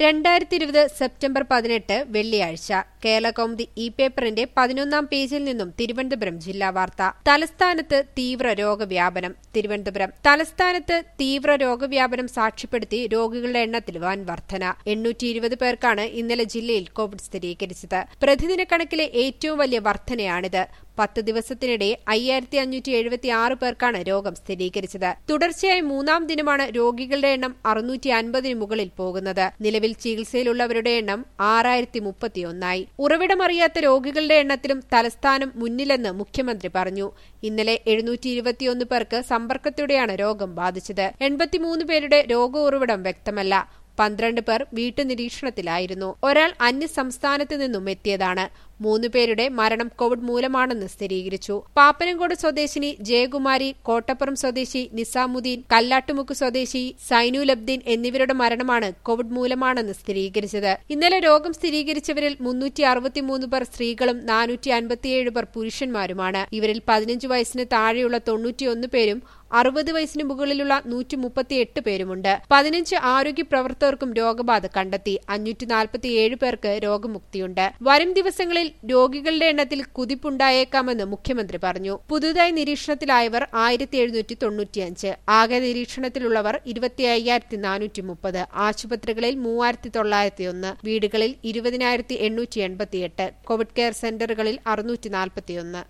രണ്ടായിരത്തി ഇരുപത് സെപ്റ്റംബർ പതിനെട്ട് വെള്ളിയാഴ്ച കേരള കൗമുദി ഇ പേപ്പറിന്റെ പതിനൊന്നാം പേജിൽ നിന്നും തിരുവനന്തപുരം ജില്ലാ വാർത്ത തലസ്ഥാനത്ത് തീവ്ര രോഗവ്യാപനം തിരുവനന്തപുരം തലസ്ഥാനത്ത് തീവ്ര രോഗവ്യാപനം സാക്ഷ്യപ്പെടുത്തി രോഗികളുടെ എണ്ണത്തിൽ വൻ വർധന എണ്ണൂറ്റി ഇരുപത് പേർക്കാണ് ഇന്നലെ ജില്ലയിൽ കോവിഡ് സ്ഥിരീകരിച്ചത് പ്രതിദിന കണക്കിലെ ഏറ്റവും വലിയ വർധനയാണിത് പത്ത് ദിവസത്തിനിടെ അയ്യായിരത്തി അഞ്ഞൂറ്റി എഴുപത്തി ആറ് പേർക്കാണ് രോഗം സ്ഥിരീകരിച്ചത് തുടർച്ചയായി മൂന്നാം ദിനമാണ് രോഗികളുടെ എണ്ണം അറുന്നൂറ്റി അൻപതിന് മുകളിൽ പോകുന്നത് നിലവിൽ ചികിത്സയിലുള്ളവരുടെ എണ്ണം ആറായിരത്തി മുപ്പത്തിയൊന്നായി ഉറവിടമറിയാത്ത രോഗികളുടെ എണ്ണത്തിലും തലസ്ഥാനം മുന്നിലെന്ന് മുഖ്യമന്ത്രി പറഞ്ഞു ഇന്നലെ എഴുന്നൂറ്റി ഇരുപത്തിയൊന്ന് പേർക്ക് സമ്പർക്കത്തോടെയാണ് രോഗം ബാധിച്ചത് എൺപത്തിമൂന്ന് പേരുടെ രോഗ ഉറവിടം വ്യക്തമല്ല പന്ത്രണ്ട് പേർ വീട്ടുനിരീക്ഷണത്തിലായിരുന്നു ഒരാൾ അന്യ സംസ്ഥാനത്ത് നിന്നും എത്തിയതാണ് മൂന്ന് പേരുടെ മരണം കോവിഡ് മൂലമാണെന്ന് സ്ഥിരീകരിച്ചു പാപ്പനംകോട് സ്വദേശിനി ജയകുമാരി കോട്ടപ്പുറം സ്വദേശി നിസാമുദ്ദീൻ കല്ലാട്ടുമുക്ക് സ്വദേശി സൈനുലബ്ദീൻ എന്നിവരുടെ മരണമാണ് കോവിഡ് മൂലമാണെന്ന് സ്ഥിരീകരിച്ചത് ഇന്നലെ രോഗം സ്ഥിരീകരിച്ചവരിൽ മുന്നൂറ്റി അറുപത്തിമൂന്ന് പേർ സ്ത്രീകളും നാനൂറ്റി അൻപത്തിയേഴ് പേർ പുരുഷന്മാരുമാണ് ഇവരിൽ പതിനഞ്ച് വയസ്സിന് താഴെയുള്ള തൊണ്ണൂറ്റിയൊന്ന് പേരും അറുപത് വയസ്സിന് മുകളിലുള്ള നൂറ്റി മുപ്പത്തിയെട്ട് പേരുമുണ്ട് പതിനഞ്ച് ആരോഗ്യ പ്രവർത്തകർക്കും രോഗബാധ കണ്ടെത്തി അഞ്ഞൂറ്റി നാൽപ്പത്തിയേഴ് പേർക്ക് രോഗമുക്തിയുണ്ട് വരും ദിവസങ്ങളിൽ രോഗികളുടെ എണ്ണത്തിൽ കുതിപ്പുണ്ടായേക്കാമെന്ന് മുഖ്യമന്ത്രി പറഞ്ഞു പുതുതായി നിരീക്ഷണത്തിലായവർ ആയിരത്തി എഴുന്നൂറ്റി തൊണ്ണൂറ്റിയഞ്ച് ആകെ നിരീക്ഷണത്തിലുള്ളവർ ഇരുപത്തി അയ്യായിരത്തി നാനൂറ്റി മുപ്പത് ആശുപത്രികളിൽ മൂവായിരത്തി തൊള്ളായിരത്തി ഒന്ന് വീടുകളിൽ ഇരുപതിനായിരത്തി എണ്ണൂറ്റി എൺപത്തിയെട്ട് കോവിഡ് കെയർ സെന്ററുകളിൽ അറുന്നൂറ്റി നാൽപ്പത്തിയൊന്ന്